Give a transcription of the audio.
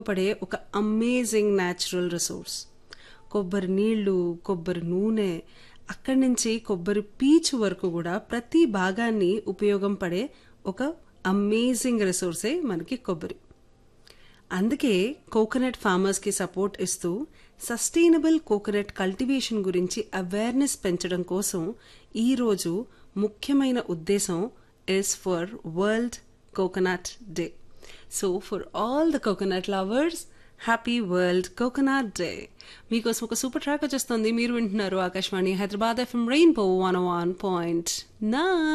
పడే ఒక amazing natural resource కొబ్బరి నీళ్లు కొబ్బరి నూనె అక్కడి నుంచి కొబ్బరి పీచు వరకు కూడా ప్రతి భాగాన్ని ఉపయోగం పడే ఒక అమేజింగ్ రిసోర్సే మనకి కొబ్బరి అందుకే కోకోనట్ ఫార్మర్స్కి సపోర్ట్ ఇస్తూ సస్టైనబుల్ కోకోనట్ కల్టివేషన్ గురించి అవేర్నెస్ పెంచడం కోసం ఈరోజు ముఖ్యమైన ఉద్దేశం is for world coconut day so for all the coconut lovers happy world coconut day మీకోసం ఒక సూపర్ ట్రాక్ వచ్చేస్తుంది మీరు వింటున్నారు Akashvani Hyderabad FM rainbow one one point నా